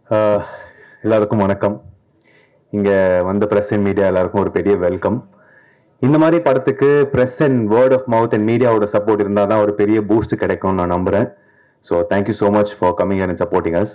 ஆஹ் எல்லாருக்கும் வணக்கம் இங்க வந்த பிரஸ் அண்ட் மீடியா எல்லாருக்கும் ஒரு பெரிய வெல்கம் இந்த மாதிரி படத்துக்கு press and word of mouth and மீடியாவோட சப்போர்ட் இருந்தால் தான் ஒரு பெரிய பூஸ்ட் கிடைக்கும்னு நான் நம்புறேன் so thank you so much for coming and supporting us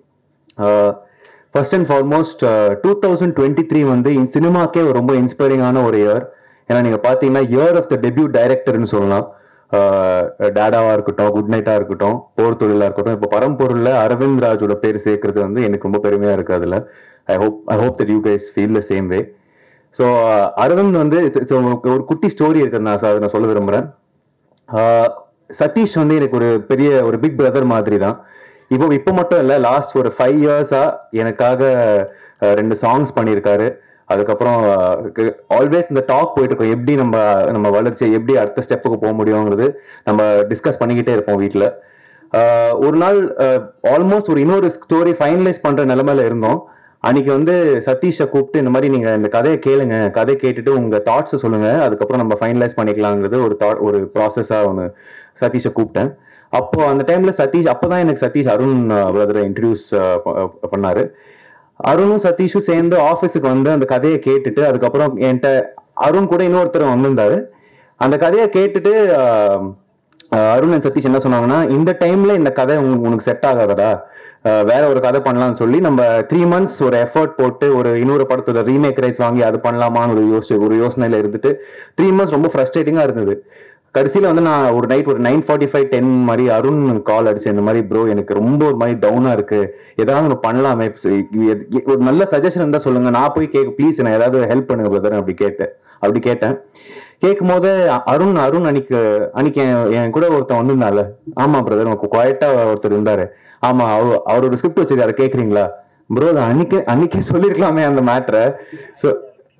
first and foremost two thousand twenty three வந்து இந்த சினிமாக்கே ஒரு ரொம்ப இன்ஸ்பைரிங்கான ஒரு இயர் ஏன்னா நீங்கள் பார்த்தீங்கன்னா இயர் ஆஃப் த டெபியூ டைரக்டர்னு சொல்லலாம் டேடாவா இருக்கட்டும் குட் நைட்டா இருக்கட்டும் போர் தொழிலா இருக்கட்டும் இப்போ பரம்பொருள்ல அரவிந்த் ராஜோட பேர் சேர்க்கறது வந்து எனக்கு ரொம்ப பெருமையா இருக்கு அதுல I hope I hope that you guys feel the same way so Aravind வந்து it's- it's ஒரு- ஒரு குட்டி ஸ்டோரி இருக்கு நான் அதை நான் சொல்ல விரும்புறேன் ஆஹ் சதீஷ் வந்து எனக்கு ஒரு பெரிய ஒரு பிக் பிரதர் மாதிரி தான் இப்போ இப்போ மட்டும் இல்லை லாஸ்ட் ஒரு ஃபைவ் இயர்ஸா எனக்காக ஆஹ் ரெண்டு சாங்ஸ் பண்ணியிருக்காரு அதுக்கப்புறம் ஆல்வேஸ் இந்த டாக் போயிட்டு இருக்கோம் எப்படி நம்ம நம்ம வளர்ச்சி எப்படி அடுத்த ஸ்டெப்புக்கு போக முடியுங்கிறது நம்ம டிஸ்கஸ் பண்ணிக்கிட்டே இருப்போம் வீட்டில் ஒரு நாள் ஆல்மோஸ்ட் ஒரு இன்னொரு ஸ்டோரி ஃபைனலைஸ் பண்ற நிலைமையில இருந்தோம் அன்னைக்கு வந்து சதீஷை கூப்பிட்டு இந்த மாதிரி நீங்க இந்த கதையை கேளுங்க கதை கேட்டுட்டு உங்க தாட்ஸ் சொல்லுங்க அதுக்கப்புறம் நம்ம ஃபைனலைஸ் பண்ணிக்கலாங்கிறது ஒரு தாட் ஒரு ப்ராசஸா ஒன்று சதீஷை கூப்பிட்டேன் அப்போ அந்த டைம்ல சதீஷ் அப்பதான் எனக்கு சதீஷ் அருண் பிரதரை இன்ட்ரடியூஸ் பண்ணாரு அருணும் சதீஷும் சேர்ந்து ஆஃபீஸுக்கு வந்து அந்த கதையை கேட்டுட்டு அதுக்கப்புறம் என்கிட்ட அருண் கூட இன்னொருத்தர் வந்திருந்தாரு அந்த கதையை கேட்டுட்டு ஆஹ், ஆஹ், அருண் and சதீஷ் என்ன சொன்னாங்கன்னா இந்த டைம்ல இந்த கதை உனக்கு உனக்கு செட் ஆகாதடா ஆஹ், வேற ஒரு கதை பண்ணலாம்னு சொல்லி நம்ம த்ரீ மந்த்ஸ் ஒரு எஃபர்ட் போட்டு ஒரு இன்னொரு படத்தோட ரீமேக் ரைட்ஸ் வாங்கி அது பண்ணலாமான்னு ஒரு யோசி ஒரு யோசனையில இருந்துட்டு த்ரீ மந்த்ஸ் ரொம்ப ஃப்ரஸ்ட்ரேட்டிங்கா இருந்தது கடைசியில வந்து நான் ஒரு நைட் ஒரு நைன் ஃபார்ட்டி ஃபைவ் டென் மாதிரி அருண் கால் அடிச்சு இந்த மாதிரி ப்ரோ எனக்கு ரொம்ப ஒரு மாதிரி டவுனா இருக்கு ஏதாவது ஒன்று பண்ணலாமே சரி, எது- எ- ஒரு நல்ல சஜஷன் இருந்தா சொல்லுங்க நான் போய் கேட்க ப்ளீஸ் நான் ஏதாவது ஹெல்ப் பண்ணுங்க பிரதர் அப்படி கேட்டேன் அப்படி கேட்டேன் கேட்கும் போது அருண் அருண் அன்னைக்கு அன்னைக்கு என் என் கூட ஒருத்தன் வந்திருந்தால ஆமா பிரதர் உனக்கு குவாய்ட்டா ஒருத்தர் இருந்தாரு ஆமா அவ- அவரோட ஸ்கிரிப்ட் வச்சிருக்காரு கேக்குறீங்களா ப்ரோ அன்னைக்கு அன்னைக்கே சொல்லிருக்கலாமே அந்த மேட்ரை ஸோ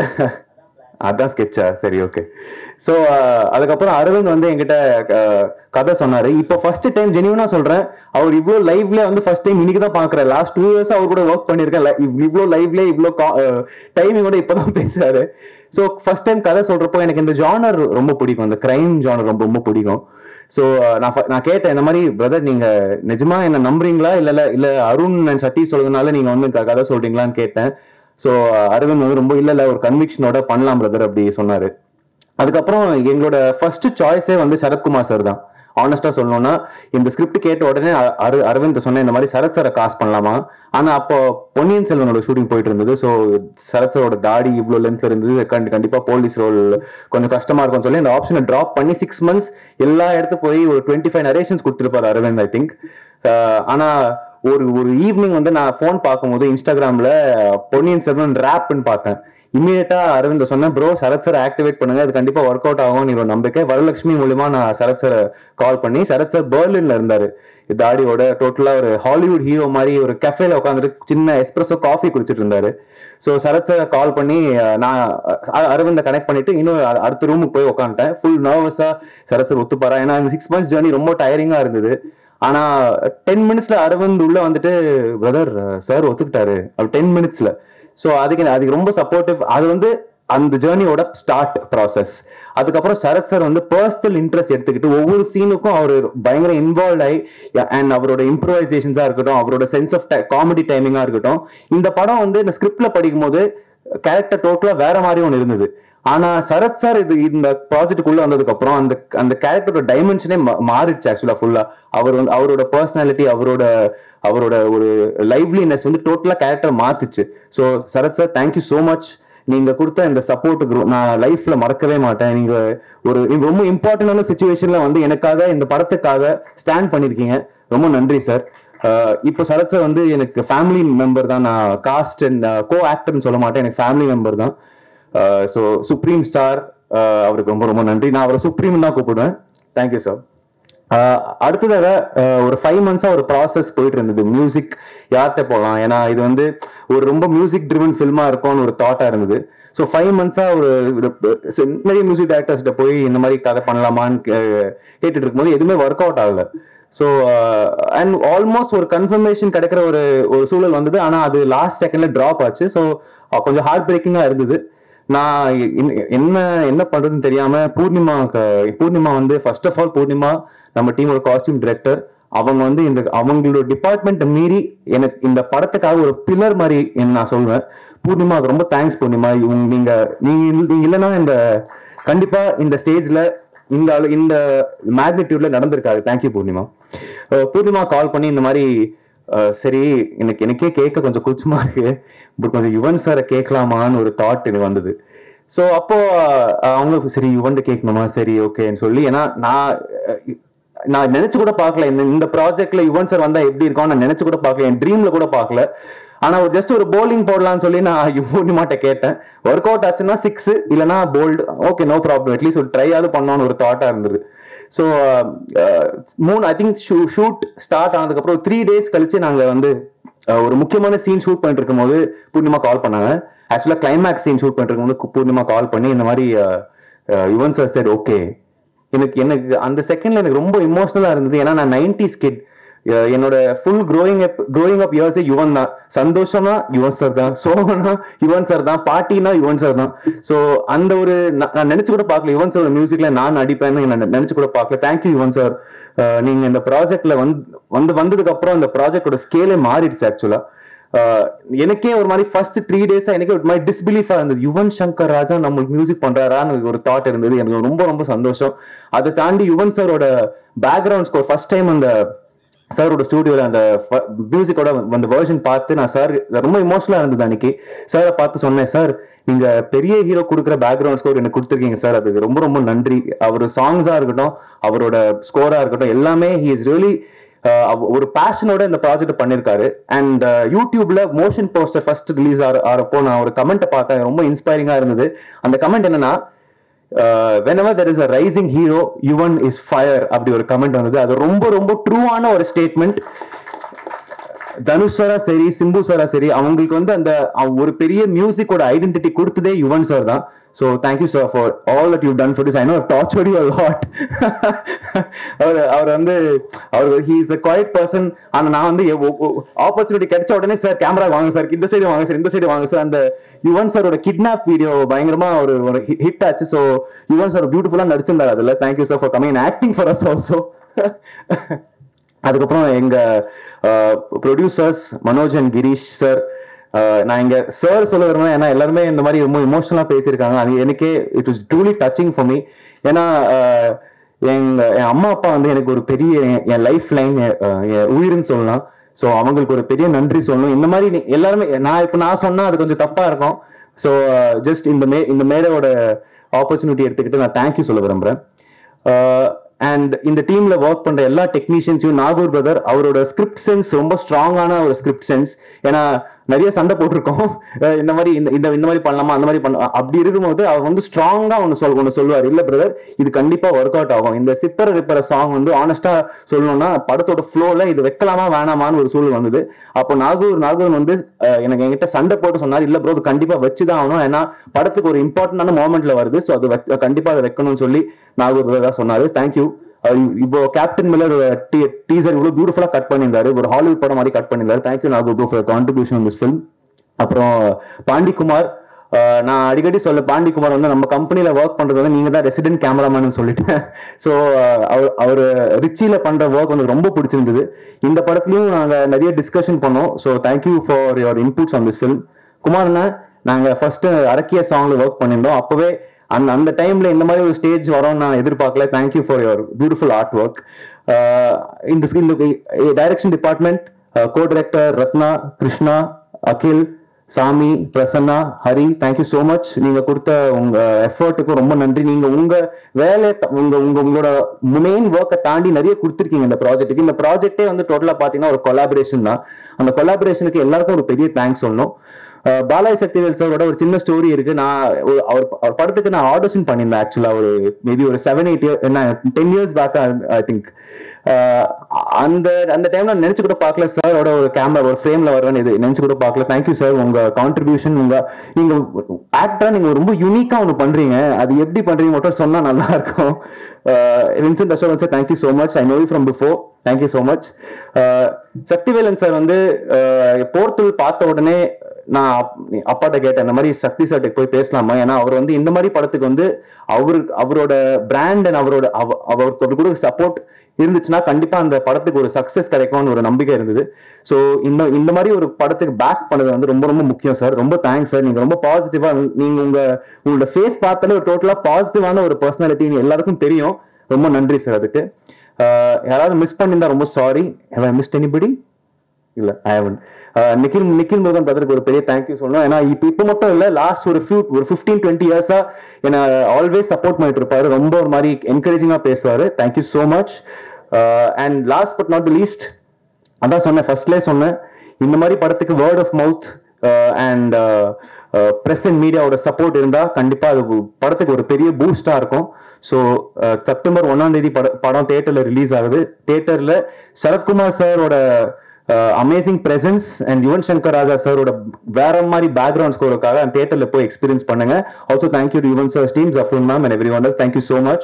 அதான் ஸ்கெட்சா சரி ஓகே ஸோ அதுக்கப்புறம் அரவிந்த் வந்து என்கிட்ட அஹ், கதை சொன்னாரு இப்போ ஃபர்ஸ்ட் டைம் ஜெனியூனா சொல்றேன் அவர் இவ்வளோ லைவ்ல வந்து ஃபர்ஸ்ட் டைம் இன்னைக்கு தான் பாக்குறேன் லாஸ்ட் டூ இயர்ஸ் அவர் கூட ஒர்க் பண்ணியிருக்கேன் li- இவ்- இவ்வளோ லைவ்ல இவ்வளோ டைமிங்கோட இப்பதான் பேசுறாரு ஸோ ஃபர்ஸ்ட் டைம் கதை சொல்றப்போ எனக்கு இந்த ஜானர் ரொம்ப பிடிக்கும் இந்த கிரைம் ஜானர் ரொம்ப ரொம்ப பிடிக்கும் ஸோ நான் ஃப- நான் கேட்டேன் இந்த மாதிரி பிரதர் நீங்க நிஜமா என்ன நம்புறீங்களா இல்ல இல்ல இல்ல அருண் and சதீஷ் சொல்றதுனால நீங்க வந்து க- கதை சொல்றீங்களான்னு கேட்டேன் ஸோ அரவிந்த் வந்து ரொம்ப இல்ல இல்ல ஒரு கன்விக்ஷனோட பண்ணலாம் பிரதர் அப்படி சொன்னாரு அதுக்கப்புறம் எங்களோட ஃபர்ஸ்ட் சாய்ஸே வந்து சரத்குமார் சார் தான் ஆனஸ்டா சொல்லணும்னா இந்த ஸ்கிரிப்ட் கேட்ட உடனே அ- அரு அரவிந்த் சொன்ன இந்த மாதிரி சரத் சாரை காசு பண்ணலாமா ஆனா அப்போ பொன்னியின் செல்வனோட ஷூட்டிங் போயிட்டு இருந்தது ஸோ சரத் சாரோட தாடி இவ்வளோ லென்த் இருந்தது கண்டி- கண்டிப்பா போலீஸ் ரோல் கொஞ்சம் கஷ்டமா இருக்கும்னு சொல்லி அந்த ஆப்ஷனை டிராப் பண்ணி சிக்ஸ் மந்த்ஸ் எல்லா இடத்து போய் ஒரு டுவெண்ட்டி ஃபைவ் நரேஷன்ஸ் கொடுத்துருப்பாரு அரவிந்த் ஐ திங்க் ஆனா ஒரு ஒரு ஈவினிங் வந்து நான் ஃபோன் பார்க்கும்போது இன்ஸ்டாகிராம்ல பொன்னியின் செல்வன் ரேப்னு பார்த்தேன் இமீடியட்டா அரவிந்த் சொன்னேன் ப்ரோ சரத் சார் ஆக்டிவேட் பண்ணுங்க அது கண்டிப்பா ஒர்க் அவுட் ஆகும் நீங்க ஒரு நம்பிக்கை வரலட்சுமி மூலியமா நான் சரத் சார் கால் பண்ணி சரத் சார் பெர்லின்ல இருந்தாரு தாடியோட டோட்டலா ஒரு ஹாலிவுட் ஹீரோ மாதிரி ஒரு கஃபேல உட்காந்துட்டு சின்ன எஸ்பிரஸோ காஃபி குடிச்சிட்டு இருந்தாரு ஸோ சரத் சார் கால் பண்ணி அஹ், நான் அ- அரவிந்த கனெக்ட் பண்ணிட்டு இன்னும் அ- அடுத்த ரூமுக்கு போய் உட்காந்துட்டேன் ஃபுல் நர்வஸா சரத் சார் ஒத்துப்பாரா ஏன்னா இந்த சிக்ஸ் மந்த்ஸ் ஜேர்னி ரொம்ப டயரிங்கா இருந்தது ஆனா டென் மினிட்ஸ்ல அரவிந்த் உள்ள வந்துட்டு பிரதர் சார் ஒத்துக்கிட்டாரு அப்படி டென் மினிட்ஸ்ல ஸோ அதுக்கு அதுக்கு ரொம்ப சப்போர்ட்டிவ் அது வந்து அந்த ஜேர்னியோட ஸ்டார்ட் ப்ராசஸ் அதுக்கப்புறம் சரத் சார் வந்து பர்சனல் இன்ட்ரெஸ்ட் எடுத்துக்கிட்டு ஒவ்வொரு சீனுக்கும் அவர் பயங்கர இன்வால்வ் ஆகி அண்ட் அவரோட இம்ப்ரூவைசேஷன்ஸா இருக்கட்டும் அவரோட சென்ஸ் ஆஃப் காமெடி டைமிங்கா இருக்கட்டும் இந்த படம் வந்து இந்த ஸ்கிரிப்ட்ல படிக்கும் போது கேரக்டர் டோட்டலா வேற மாதிரி ஒன்று இருந்தது ஆனா சரத் சார் இது இந்த ப்ராஜெக்ட் உள்ள வந்ததுக்கு அப்புறம் அந்த அந்த கேரக்டரோட டைமென்ஷனே மாறிடுச்சு ஆக்சுவலா ஃபுல்லா அவர் வந்து அவரோட பர்சனாலிட்டி அவரோட அவரோட ஒரு லைவ்லினஸ் வந்து டோட்டலா கேரக்டர் மாத்துச்சு so Sarath sir thank you so much நீங்க கொடுத்த இந்த சப்போர்ட்டுக்கு நான் லைஃப்ல மறக்கவே மாட்டேன் நீங்க ஒரு இது ரொம்ப இம்பார்ட்டன்டான சுச்சுவேஷன்ல வந்து எனக்காக இந்த படத்துக்காக ஸ்டாண்ட் பண்ணிருக்கீங்க ரொம்ப நன்றி சார் இப்போ சரத் சார் வந்து எனக்கு ஃபேமிலி மெம்பர் தான் நான் காஸ்ட் அண்ட் கோ ஆக்டர்னு சொல்ல மாட்டேன் எனக்கு ஃபேமிலி மெம்பர் தான் ஸோ சுப்ரீம் ஸ்டார் அவருக்கு ரொம்ப ரொம்ப நன்றி நான் அவரை சுப்ரீம் தான் கூப்பிடுவேன் தேங்க்யூ சார் ஆஹ் அடுத்ததாக ஆஹ் ஒரு ஃபைவ் மந்த்ஸா ஒரு ப்ராசஸ் போயிட்டு இருந்தது மியூசிக் யார்கிட்ட போகலாம் ஏன்னா இது வந்து ஒரு ரொம்ப மியூசிக் ட்ரிவன் ஃபில்மா இருக்கும்னு ஒரு தாட்டா இருந்தது ஸோ ஃபைவ் மந்த்ஸா ஒரு ஒரு நிறைய மியூசிக் டேரக்டர்ஸ்கிட்ட போய் இந்த மாதிரி கதை பண்ணலாமான்னு கே- கேட்டுட்டு இருக்கும்போது எதுவுமே ஒர்க் அவுட் ஆகல ஸோ அண்ட் ஆல்மோஸ்ட் ஒரு கன்ஃபர்மேஷன் கிடைக்கிற ஒரு ஒரு சூழல் வந்தது ஆனால் அது லாஸ்ட் செகண்ட்ல ட்ராப் ஆச்சு ஸோ கொஞ்சம் ஹார்ட் பிரேக்கிங்கா இருந்தது நான் என்ன- என்ன என்ன பண்றதுன்னு தெரியாம பூர்ணிமா பூர்ணிமா வந்து ஃபர்ஸ்ட் ஆஃப் ஆல் பூர்ணிமா நம்ம டீமோட காஸ்டியூம் டைரக்டர் அவங்க வந்து இந்த அவங்களோட டிபார்ட்மெண்ட் மீறி எனக்கு இந்த படத்துக்காக ஒரு பில்லர் மாதிரி என்ன நான் சொல்வேன் பூர்ணிமாவுக்கு ரொம்ப தேங்க்ஸ் பூர்ணிமா இவங்க நீங்க நீங்க இல்ல- நீங்க இல்லைன்னா இந்த கண்டிப்பா இந்த ஸ்டேஜ்ல இந்த அளவு- இந்த மேக்னிடியூட்ல நடந்திருக்காது தேங்க்யூ பூர்ணிமா அஹ் பூர்ணிமா கால் பண்ணி இந்த மாதிரி அஹ் சரி எனக்கு எனக்கே கேட்க கொஞ்சம் கூச்சமா இருக்கு பட் கொஞ்சம் யுவன் சாரை கேட்கலாமான்னு ஒரு தாட் எனக்கு வந்தது ஸோ அப்போ அஹ் அவங்க சரி யுவன் கேட்கணுமா சரி ஓகேன்னு சொல்லி ஏன்னா நான் அஹ், நான் நினைச்சு கூட பார்க்கல இந்த இந்த ப்ராஜெக்ட்ல யுவன் சார் வந்தா எப்படி இருக்கும் நான் நினைச்சு கூட பார்க்கல என் ட்ரீம்ல கூட பார்க்கல ஆனா ஒரு ஜஸ்ட் ஒரு bowling போடலாம்னு சொல்லி நான் பூர்ணிமாட்ட கேட்டேன் ஒர்க் அவுட் ஆச்சுன்னா சிக்ஸ் இல்லைன்னா bowled okay no problem at least ஒரு ட்ரையாவது பண்ணோன்னு ஒரு தாட்டா இருந்தது ஸோ மூணு ஐ திங்க் ஷூட் ஸ்டார்ட் ஆனதுக்கப்புறம் த்ரீ டேஸ் கழிச்சு நாங்க வந்து அஹ், ஒரு முக்கியமான சீன் ஷூட் பண்ணிட்டு இருக்கும்போது பூர்ணிமா கால் பண்ணாங்க ஆக்சுவலா கிளைமேக்ஸ் சீன் ஷூட் பண்ணிட்டு இருக்கும்போது பூர்ணிமா கால் பண்ணி இந்த மாதிரி அஹ், அஹ், யுவன் சார் சரி ஓகே எனக்கு எனக்கு அந்த செகண்ட்ல எனக்கு ரொம்ப இமோஷனலா இருந்தது ஏன்னா நான் நைன்டிஸ் கிட் என்னோட full growing up growing up இயர்ஸே யுவன் தான் சந்தோஷம்னா யுவன் சார் தான் சோகம்னா யுவன் சார் தான் பாட்டினா யுவன் சார் தான் ஸோ அந்த ஒரு நான் நான் நினைச்சு கூட பார்க்கல யுவன் சார் மியூசிக்ல நான் அடிப்பேன்னு நான் நினைச்சு கூட பார்க்கல தேங்க்யூ யுவன் சார் நீங்க இந்த ப்ராஜெக்ட்ல வந்து வந்து வந்ததுக்கு அப்புறம் இந்த ப்ராஜெக்டோட ஸ்கேலே மாறிடுச்சு ஆக்சுவலா எனக்கே ஒரு மாதிரி ஃபர்ஸ்ட் த்ரீ டேஸா எனக்கே ஒரு மாதிரி டிஸ்பிலீஃபா இருந்தது யுவன் சங்கர் ராஜா நம்மளுக்கு மியூசிக் பண்றாரான்னு ஒரு தாட் இருந்தது எனக்கு ரொம்ப ரொம்ப சந்தோஷம் அதை தாண்டி யுவன் சாரோட பேக்ரவுண்ட் ஸ்கோர் ஃபர்ஸ்ட் டைம் அந்த சாரோட ஸ்டூடியோல அந்த மியூசிக்கோட அந்த வெர்ஷன் பார்த்து நான் சார் ரொம்ப இமோஷனலா இருந்தது அன்னைக்கு சாரை பார்த்து சொன்னேன் சார் நீங்க பெரிய ஹீரோ கொடுக்குற பேக்ரவுண்ட் ஸ்கோர் எனக்கு கொடுத்துருக்கீங்க சார் அதுக்கு ரொம்ப ரொம்ப நன்றி அவர் சாங்ஸா இருக்கட்டும் அவரோட ஸ்கோரா இருக்கட்டும் எல்லாமே ஹி இஸ் ரியலி ஒரு பேஷனோட இந்த ப்ராஜெக்ட் பண்ணிருக்காரு அண்ட் யூடியூப்ல மோஷன் போஸ்டர் ஃபர்ஸ்ட் ரிலீஸ் ஆற ஆறப்போ நான் ஒரு கமெண்ட் பார்த்தேன் ரொம்ப இன்ஸ்பைரிங்கா இருந்தது அந்த கமெண்ட் என்னன்னா whenever there is a rising hero Yuvan is fire அப்படி ஒரு கமெண்ட் வந்தது அது ரொம்ப ரொம்ப ட்ரூவான ஒரு ஸ்டேட்மெண்ட் தனுஷ் சாரா சரி சிம்பு சாரா சரி அவங்களுக்கு வந்து அந்த அவ- ஒரு பெரிய மியூசிக்கோட ஐடென்டிட்டி கொடுத்ததே யுவன் சார் தான் so thank you sir for all that you done for this I know torture you lot அவர் அவர் வந்து அவர் he is a quiet person ஆனா நான் வந்து ஆப்பர்ச்சுனிட்டி கிடைச்ச உடனே சார் கேமரா வாங்க சார் இந்த சைடு வாங்க சார் இந்த சைடு வாங்க சார் அந்த யுவன் சாரோட கிட்னாப் வீடியோ பயங்கரமா ஒரு ஒரு ஹிட் ஆச்சு ஸோ யுவன் சார் பியூட்டிஃபுல்லா நடிச்சிருந்தாரு அதுல thank you sir for coming acting for us also அதுக்கப்புறம் எங்க producers Manoj and Girish sir நான் இங்க சார் சொல்ல விரும்புறேன் ஏன்னா எல்லாருமே இந்த மாதிரி ரொம்ப இமோஷனலா பேசியிருக்காங்க அது எனக்கே it was truly touching for me ஏன்னா அஹ், எங்க என் அம்மா அப்பா வந்து எனக்கு ஒரு பெரிய என்- என் லைஃப் லைன் என் உயிர்னு சொல்லலாம் ஸோ அவங்களுக்கு ஒரு பெரிய நன்றி சொல்லணும் இந்த மாதிரி நீ- எல்லாருமே நான் இப்போ நான் சொன்னா அது கொஞ்சம் தப்பா இருக்கும் ஸோ ஜஸ்ட் இந்த மே இந்த மேடையோட ஆப்பர்ச்சுனிட்டி எடுத்துக்கிட்டு நான் தேங்க்யூ சொல்ல விரும்புறேன் அண்ட் இந்த டீம்ல ஒர்க் பண்ற எல்லா டெக்னீஷியன்ஸையும் நாகூர் பிரதர் அவரோட ஸ்கிரிப்ட் சென்ஸ் ரொம்ப ஸ்ட்ராங்கான ஒரு ஸ்கிரிப்ட் சென்ஸ் ஏன்னா நிறைய சண்டை போட்டிருக்கோம் அஹ் இந்த மாதிரி இந்த இந்த இந்த மாதிரி பண்ணலாமா அந்த மாதிரி பண்ண அப்படி இருக்கும்போது அவர் வந்து ஸ்ட்ராங்கா ஒன்று சொல் ஒன்று சொல்லுவார் இல்ல பிரதர் இது கண்டிப்பா ஒர்க் அவுட் ஆகும் இந்த சிப்பர் ரிப்பர் சாங் வந்து ஆனஸ்டா சொல்லணும்னா படத்தோட ஃப்ளோல இது வைக்கலாமா வேணாமான்னு ஒரு சூழல் வந்தது அப்போ நாகூர் நாகூர் வந்து அஹ், எனக்கு என்கிட்ட சண்டை போட்டு சொன்னார் இல்ல ப்ரோ கண்டிப்பா வச்சுதான் ஆகணும் ஏன்னா படத்துக்கு ஒரு இம்பார்ட்டன்டான மோமெண்ட்ல வருது ஸோ அது வைக்க- கண்டிப்பா அதை வைக்கணும்னு சொல்லி நாகூர் தான் சொன்னாரு தேங்க்யூ இப்போ கேப்டன் மில்லர் டீசர் இவ்வளவு பியூட்டிஃபுல்லா கட் பண்ணியிருந்தாரு ஒரு ஹாலிவுட் படம் மாதிரி கட் பண்ணியிருந்தாரு thank you Nagore bro for contribution this film அப்புறம் பாண்டிக்குமார் அஹ், நான் அடிக்கடி சொல்ல பாண்டிக்குமார் வந்து நம்ம கம்பெனில ஒர்க் பண்றது வந்து நீங்க தான் ரெசிடென்ட் கேமராமேன் சொல்லிட்டேன் ஸோ அவர் அவர் ரிச்சியில பண்ற ஒர்க் வந்து ரொம்ப பிடிச்சிருந்தது இந்த படத்துலயும் நாங்க நிறைய டிஸ்கஷன் பண்ணோம் so thank you for your inputs on this film குமார்னா நாங்க ஃபர்ஸ்ட் அரக்கிய சாங்ல ஒர்க் பண்ணியிருந்தோம் அப்பவே அந்த அந்த டைம்ல இந்த மாதிரி ஒரு ஸ்டேஜ் வரும்னு நான் எதிர்பார்க்கல thank you for your beautiful art work இந்த இந்த direction department co director Ratna Krishna Akhil Sami Prasanna Hari thank you so much நீங்க கொடுத்த உங்க எஃபர்ட்டுக்கு ரொம்ப நன்றி நீங்க உங்க வேலை உங்க உங்க உங்களோட மெயின் ஒர்க்கை தாண்டி நிறைய கொடுத்துருக்கீங்க இந்த ப்ராஜெக்ட்டுக்கு இந்த ப்ராஜெக்டே வந்து டோட்டலா பாத்தீங்கன்னா ஒரு கொலாபரேஷன் தான் அந்த கொலாபரேஷனுக்கு எல்லாருக்கும் ஒரு பெரிய தேங்க்ஸ் சொல்லணும் அஹ் பாலாஜி சக்திவேல் சாரோட ஒரு சின்ன ஸ்டோரி இருக்கு நான் ஒரு- அவர் அவர் படத்துக்கு நான் ஆடிஷன் பண்ணியிருந்தேன் ஆக்சுவலா ஒரு மேபி ஒரு செவன் எயிட் இயர் என்ன ten years back I think அந்த அந்த டைம்ல நினைச்சு கூட பார்க்கல சாரோட ஒரு கேமரா ஒரு ஃப்ரேம்ல வருவேன் இது நினைச்சு கூட பார்க்கல தேங்க்யூ சார் உங்க கான்ட்ரிபியூஷன் உங்க நீங்க ஆக்டரா நீங்க ரொம்ப யூனிக்கா ஒன்று பண்றீங்க அது எப்படி பண்றீங்க மட்டும் சொன்னா நல்லா இருக்கும் Vincent Asokan sir thank you so much I know from before thank you so much Sakthivelan sir வந்து போர்த்துல் பார்த்த உடனே நான் அப்- அப்பாட்ட கேட்டேன் இந்த மாதிரி சக்தி சார்ட்டுக்கு போய் பேசலாமா ஏன்னா அவர் வந்து இந்த மாதிரி படத்துக்கு வந்து அவருக்கு அவரோட பிராண்ட் அண்ட் அவரோட அவ- அவருக்கு அவர் கூட சப்போர்ட் இருந்துச்சுன்னா கண்டிப்பா அந்த படத்துக்கு ஒரு சக்சஸ் கிடைக்கும்னு ஒரு நம்பிக்கை இருந்தது ஸோ இந்த இந்த மாதிரி ஒரு படத்துக்கு பேக் பண்ணது வந்து ரொம்ப ரொம்ப முக்கியம் சார் ரொம்ப தேங்க்ஸ் சார் நீங்க ரொம்ப பாசிட்டிவா நீங்க உங்க உங்களோட ஃபேஸ் பார்த்தாலே ஒரு டோட்டலா பாசிட்டிவான ஒரு பர்சனாலிட்டி எல்லாருக்கும் தெரியும் ரொம்ப நன்றி சார் அதுக்கு ஆஹ் யாராவது மிஸ் பண்ணியிருந்தா ரொம்ப sorry have I missed anybody இல்ல ஐ ஹவன் நிக்கில் நிக்கில் முருகன் பிரதருக்கு ஒரு பெரிய தேங்க்யூ சொல்லணும் ஏன்னா இப்போ இப்போ மட்டும் இல்ல லாஸ்ட் ஒரு ஃபியூ ஒரு ஃபிஃப்டீன் டுவெண்ட்டி இயர்ஸா என்ன ஆல்வேஸ் சப்போர்ட் பண்ணிட்டு இருப்பாரு ரொம்ப ஒரு மாதிரி என்கரேஜிங்கா பேசுவாரு thank you so much and last but not least அதான் சொன்னேன் ஃபர்ஸ்ட்லேயே சொன்னேன் இந்த மாதிரி படத்துக்கு word of mouth and press and மீடியாவோட சப்போர்ட் இருந்தா கண்டிப்பா அது படத்துக்கு ஒரு பெரிய பூஸ்டா இருக்கும் ஸோ செப்டம்பர் ஒன்னாம் தேதி படம் படம் தியேட்டர்ல ரிலீஸ் ஆகுது தியேட்டர்ல சரத்குமார் சாரோட amazing presence and Yuvan Shankar Raja சாரோட வேற மாதிரி பேக்ரவுண்ட் ஸ்கோருக்காக அந்த தியேட்டர்ல போய் எக்ஸ்பீரியன்ஸ் பண்ணுங்க also thank you to Yuvan sir team ஜஃபூன் ma'am and everyone thank you so much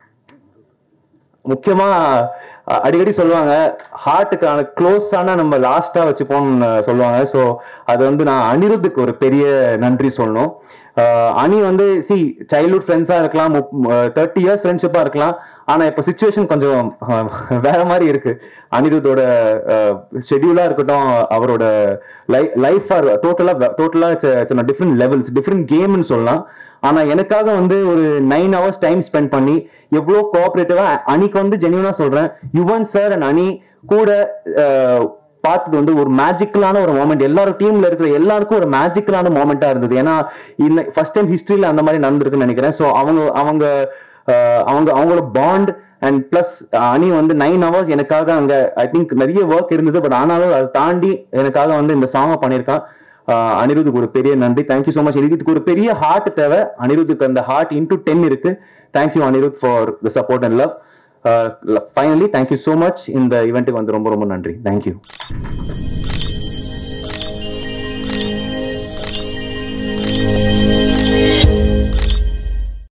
முக்கியமா அ- அடிக்கடி சொல்லுவாங்க ஹார்ட்டுக்கான க்ளோஸான நம்ம லாஸ்டா வச்சுப்போம்னு சொல்லுவாங்க ஸோ அது வந்து நான் அனிருத்துக்கு ஒரு பெரிய நன்றி சொல்லணும் அஹ் அனி வந்து சி சைல்ட்ஹுட் ஃப்ரெண்ட்ஸா இருக்கலாம் தேர்ட்டி இயர்ஸ் ஃப்ரெண்ட்ஷிப்பா இருக்கலாம் ஆனா இப்ப சுச்சுவேஷன் கொஞ்சம் அஹ், வேற மாதிரி இருக்கு அனிருத்தோட ஷெட்யூலா இருக்கட்டும் அவரோட லைஃப் ஆர் டோட்டலா டோட்டலா டிஃப்ரெண்ட் லெவல்ஸ் டிஃப்ரெண்ட் கேம்னு சொல்லலாம் ஆனா எனக்காக வந்து ஒரு நைன் ஹவர்ஸ் டைம் ஸ்பெண்ட் பண்ணி எவ்வளவு கோஆபரேட்டிவா அன்னைக்கு வந்து ஜென்யூனா சொல்றேன் யுவன் சார் அண்ட் அனி கூட அஹ், பார்த்தது வந்து ஒரு மேஜிக்கலான ஒரு மூமெண்ட் எல்லாரும் டீம்ல இருக்கிற எல்லாருக்கும் ஒரு மேஜிக்கலான மூமெண்டா இருந்தது ஏன்னா இந்த ஃபர்ஸ்ட் டைம் ஹிஸ்டரியில அந்த மாதிரி நடந்திருக்குன்னு நினைக்கிறேன் ஸோ அவங்க அவங்க அஹ், அவங்க அவங்களோட பாண்ட் அண்ட் பிளஸ் அனி வந்து நைன் ஹவர்ஸ் எனக்காக அங்க ஐ திங்க் நிறைய ஒர்க் இருந்தது பட் ஆனாலும் அதை தாண்டி எனக்காக வந்து இந்த சாங்கை பண்ணியிருக்கான் ஆஹ் அனிருத்துக்கு ஒரு பெரிய நன்றி தேங்க்யூ ஸோ மச் இதுக்கு ஒரு பெரிய ஹார்ட் தேவை அனிருத்துக்கு அந்த ஹார்ட் இன்டூ டென் இருக்கு thank you Anirudh for the support and love finally thank you so much இந்த ஈவெண்ட்டுக்கு வந்து ரொம்ப ரொம்ப நன்றி தேங்க்யூ